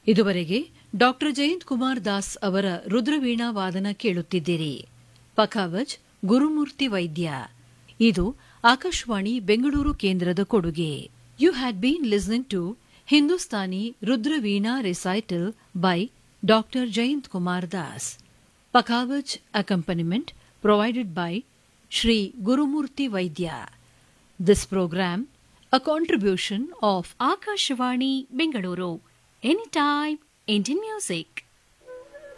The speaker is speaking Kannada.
ಇದುವರೆಗೆ ಡಾಕ್ಟರ್ ಜಯಂತ್ ಕುಮಾರ್ ದಾಸ್ ಅವರ ರುದ್ರವೀಣಾ ವಾದನ ಕೇಳುತ್ತಿದ್ದೀರಿ ಪಖಾವಜ್ ಗುರುಮೂರ್ತಿ ವೈದ್ಯ ಇದು ಆಕಾಶವಾಣಿ ಬೆಂಗಳೂರು ಕೇಂದ್ರದ ಕೊಡುಗೆ you had been listening to Hindustani rudra veena recital by doctor Jayant Kumar Das pakhawaj accompaniment provided by Shri Gurumurthy Vaidya this programme a contribution of Akashvani Bengaluru. Anytime, Indian music.